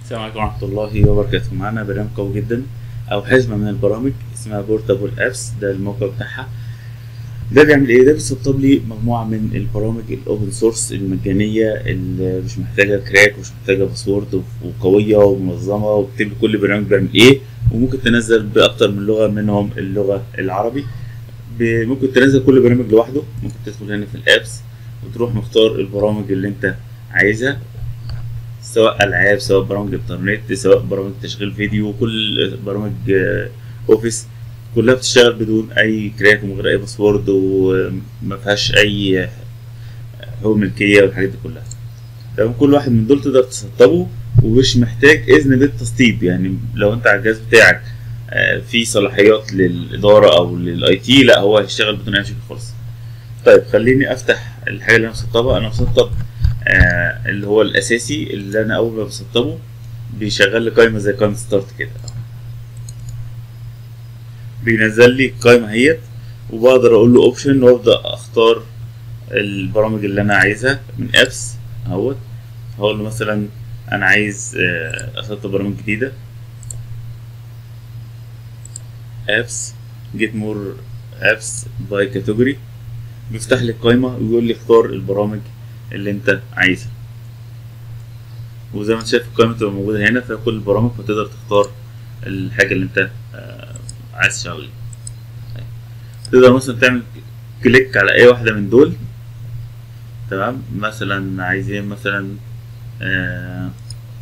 السلام عليكم ورحمة الله وبركاته معانا برنامج قوي جدا أو حزمة من البرامج اسمها بورتابل أبس ده الموقع بتاعها ده بيعمل ايه؟ ده بيسطب لي مجموعة من البرامج الأوبن سورس المجانية اللي مش محتاجة كراك ومش محتاجة باسورد وقوية ومنظمة وبتكتب لي كل برنامج بيعمل ايه وممكن تنزل بأكتر من لغة منهم اللغة العربي ب- ممكن تنزل كل برنامج لوحده ممكن تدخل هنا في الأبس وتروح مختار البرامج اللي انت عايزها سواء العاب سواء برامج انترنت سواء برامج تشغيل فيديو كل برامج آه، اوفيس كلها بتشتغل بدون اي كراك ومن غير اي باسورد وما فيهاش اي حقوق ملكيه والحاجات دي كلها تمام كل واحد من دول تقدر تسطبه ومش محتاج اذن بالتسطيب يعني لو انت على الجهاز بتاعك آه، في صلاحيات للاداره او للاي تي لا هو هيشتغل بدون اي مشاكل خالص طيب خليني افتح الحاجه اللي انا مسطبها انا مسطب آه اللي هو الاساسي اللي انا اول ما بسطبه بيشغل لي قائمه زي قائمه ستارت كده بينزل لي القائمه اهيت وبقدر اقول له اوبشن وابدا اختار البرامج اللي انا عايزها من ابس اهوت هقول له مثلا انا عايز آه، اسطب برامج جديده ابس جيت مور ابس باي كاتيجوري بيفتح لي القائمه ويقول لي اختار البرامج اللي انت عايزها وزي ما انت شايف القائمه تبقى موجوده هنا فيها كل البرامج فتقدر تختار الحاجه اللي انت آه، عايز تشغلها تقدر مثلا تعمل كليك على اي واحده من دول تمام مثلا عايزين مثلا آه،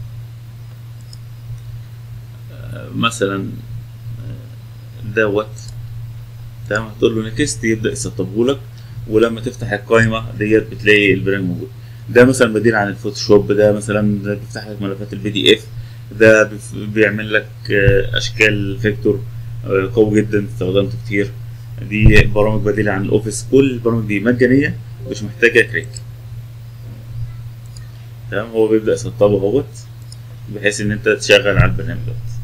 آه، مثلا آه، دوت تمام هتقول له نكست يبدا يسطبه لك ولما تفتح القائمه ديت بتلاقي البرنامج موجود ده مثلا بديل عن الفوتوشوب ده مثلا ده بيفتح لك ملفات البي دي اف ده بيف- بيعمل لك آه، اشكال فيكتور آه، قوي جدا استخدمته كتير دي برامج بديلة عن الاوفيس كل البرامج دي مجانية مش محتاجة كريك تمام هو بيبدأ يسطبه اهوت بحيث ان انت تشغل على البرنامج دوت